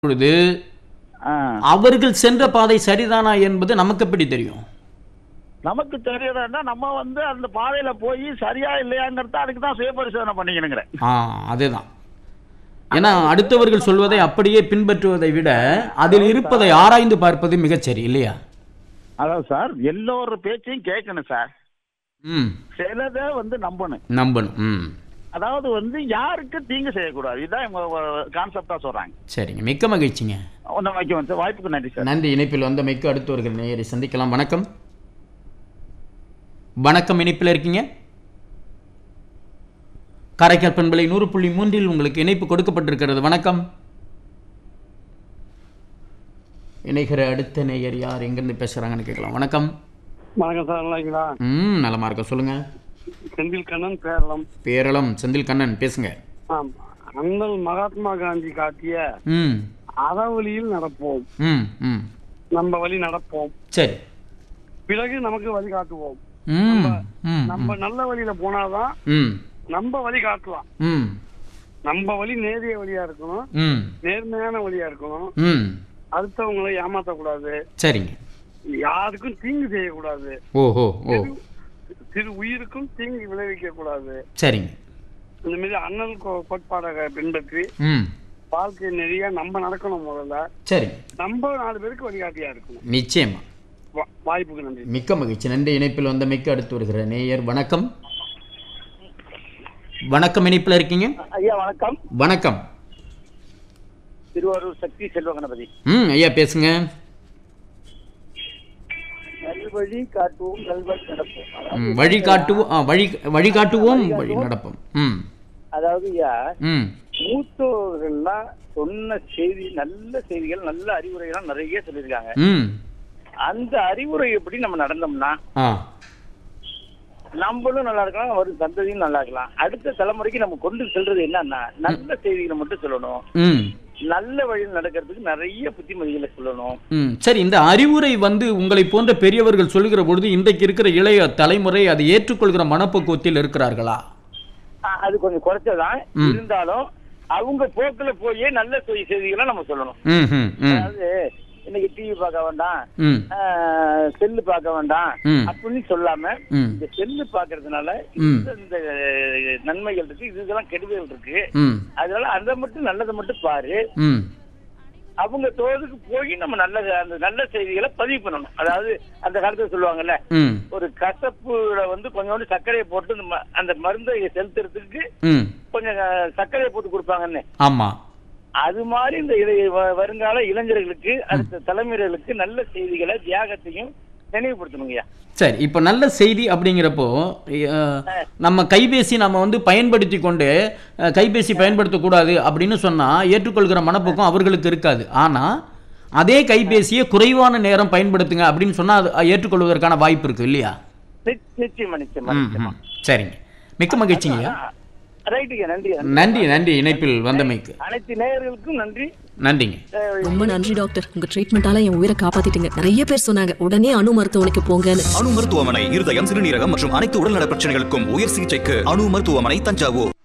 பொழுது ஆ. அவர்கள் சென்ற பாதை சரிதானா என்பது நமக்கு எப்படி தெரியும் நமக்கு தெரியறதுன்னா நம்ம வந்து அந்த பாதையில போய் சரியா இல்லையாங்கிறத அதுக்கு தான் சுய பரிசோதனை பண்ணிக்கணுங்கிறேன் ஆ அதுதான் ஏன்னா அடுத்தவர்கள் சொல்வதை அப்படியே பின்பற்றுவதை விட அதில் இருப்பதை ஆராய்ந்து பார்ப்பது மிகச்சரி இல்லையா அதான் சார் எல்லோரு பேச்சையும் கேட்கணும் சார் ம் சிலதை வந்து நம்பணும் நம்பணும் ம் அதாவது வந்து யாருக்கு தீங்கு செய்யக்கூடாது இதுதான் இவங்க கான்செப்டா சொல்றாங்க சரிங்க மிக்க மகிழ்ச்சிங்க ஒன்றும் வைக்க வந்து வாய்ப்புக்கு நன்றி சார் நன்றி இணைப்பில் வந்த மிக்க அடுத்து வருகிற நேயரை சந்திக்கலாம் வணக்கம் வணக்கம் இணைப்பில் இருக்கீங்க காரைக்கால் பண்பலை நூறு புள்ளி மூன்றில் உங்களுக்கு இணைப்பு கொடுக்கப்பட்டிருக்கிறது வணக்கம் இணைகிற அடுத்த நேயர் யார் எங்கிருந்து பேசுறாங்கன்னு கேட்கலாம் வணக்கம் வணக்கம் சார் நல்லா இருக்கீங்களா ம் நலமா இருக்க சொல்லுங்க செந்தில் கண்ணன் பேரளம் பேரளம் செந்தில் கண்ணன் பேசுங்க ஆம் அண்ணல் மகாத்மா காந்தி காட்டிய ம் அறவழியில் நடப்போம் ம் ம் நம்ம வழி நடப்போம் சரி பிறகு நமக்கு வழி காட்டுவோம் ம் ம் நம்ம நல்ல வழியில போனாதான் ம் நம்ம வழி காட்டலாம் ம் நம்ம வழி நேரிய வழியா இருக்கணும் ம் நேர்மையான வழியா இருக்கணும் ம் அடுத்தவங்களை ஏமாத்தக்கூடாது சரிங்க யாருக்கும் தீங்கு செய்யக்கூடாது ஓஹோ ஓ சிறு உயிருக்கும் தீங்கு விளைவிக்க கூடாது சரிங்க இந்த மாதிரி அண்ணல் கோ- கோட்பாடை பின்பற்றி ம் வாழ்க்கை நிறைய நம்ம நடக்கணும் முதல்ல சரிங்க நம்ம நாலு பேருக்கு வழிகாட்டியா இருக்கணும் நிச்சயமா வா- வாய்ப்புக்கு நன்றி மிக்க மகிழ்ச்சி நன்றி இணைப்பில் வந்த மிக்க அடுத்து வருகிற நேயர் வணக்கம் வணக்கம் இணைப்பில் இருக்கீங்க ஐயா வணக்கம் வணக்கம் திருவாரூர் சக்தி செல்வ கணபதி ம் ஐயா பேசுங்க நல்வழி காட்டுவோம் நல்வழி நடப்போம் ம், வழிகாட்டுவோம் ஆ, வழி வழிகாட்டுவோம் வழி நடப்போம் ம் அதாவது ஐயா ம் மூத்தோர்கள்லாம் சொன்ன செய்தி நல்ல செய்திகள் நல்ல அறிவுரைகள்லாம் நிறைய சொல்லியிருக்காங்க ம் அந்த அறிவுரை எப்படி நம்ம நடந்தோம்னா ஆ நம்மளும் நல்லா இருக்கலாம் வரும் சந்ததியும் நல்லா இருக்கலாம் அடுத்த தலைமுறைக்கு நம்ம கொண்டு செல்றது என்னன்னா நல்ல செய்திகளை மட்டும் சொல்லணும் ம் நல்ல வழியில் நடக்கிறதுக்கு நிறைய புத்திமதிகளை சொல்லணும் ம் சரி இந்த அறிவுரை வந்து உங்களை போன்ற பெரியவர்கள் சொல்லுகிற பொழுது இன்றைக்கு இருக்கிற இளைய தலைமுறை அதை ஏற்றுக்கொள்கிற மனப்பக்குவத்தில் இருக்கிறார்களா அஹ் அது கொஞ்சம் குறைச்சதான் ம். இருந்தாலும் அவங்க போக்குல போயே நல்ல செய்தி செய்திகளை நம்ம சொல்லணும் ம் ம் ம் அதாவது இன்னைக்கு டிவி பார்க்க வேண்டாம் ம் அஹ் செல்லு பார்க்க வேண்டாம் ம். அப்படின்னு சொல்லாம ம் இந்த செல்லு பாக்குறதுனால ம். இந்த இந்த நன்மைகள் இருக்கு இது இதெல்லாம் கெடுதல் இருக்கு ம் அதனால அதை மட்டும் நல்லதை மட்டும் பாரு ம் அவங்க தோதுக்கு போய் நம்ம நல்ல அந்த நல்ல செய்திகளை பதிவு பண்ணணும் அதாவது அந்த காலத்துல சொல்லுவாங்கல்ல ம் ஒரு கசப்புல வந்து கொஞ்சோண்டு சர்க்கரையை போட்டு இந்த ம- அந்த மருந்தை செலுத்துறதுக்கு ம் கொஞ்சம் அஹ், சர்க்கரையை போட்டு கொடுப்பாங்கன்னு ஆமாம் அது மாதிரி இந்த இளைய- வ- வருங்கால இளைஞர்களுக்கு அடுத்த தலைமுறைகளுக்கு நல்ல செய்திகளை தியாகத்தையும் நினைவுபடுத்தணுங்கய்யா சரி இப்போ நல்ல செய்தி அப்படிங்கிறப்போ அஹ், நம்ம கைபேசி நம்ம வந்து பயன்படுத்தி கொண்டு அஹ், கைபேசி பயன்படுத்தக்கூடாது அப்படின்னு சொன்னால் ஏற்றுக்கொள்கிற மனப்போக்கம் அவர்களுக்கு இருக்காது ஆனால் அதே கைபேசியை குறைவான நேரம் பயன்படுத்துங்க அப்படின்னு சொன்னால் அது ஏற்றுக்கொள்வதற்கான வாய்ப்பு இருக்கு இல்லையா நிச்ச- நிச்சயமா நிச்சயமா ம் நிச்சயமா ம். சரிங்க மிக்க மகிழ்ச்சிங்க ரைட்டுங்க நன்றி நன்றி நன்றி இணைப்பில் வந்தமைக்கு அனைத்து நேயர்களுக்கும் நன்றி நன்றிங்க அஹ், ரொம்ப நன்றி டாக்டர் உங்க ட்ரீட்மெண்டால என் உயிரை காப்பாத்திட்டீங்க நிறைய பேர் சொன்னாங்க உடனே அணு மருத்துவமனைக்கு போங்கன்னு அணு மருத்துவமனை இருதயம் சிறுநீரகம் மற்றும் அனைத்து உடல்நல பிரச்சனைகளுக்கும் உயர் சிகிச்சைக்கு அணு மருத்துவமனை தஞ்சாவூர்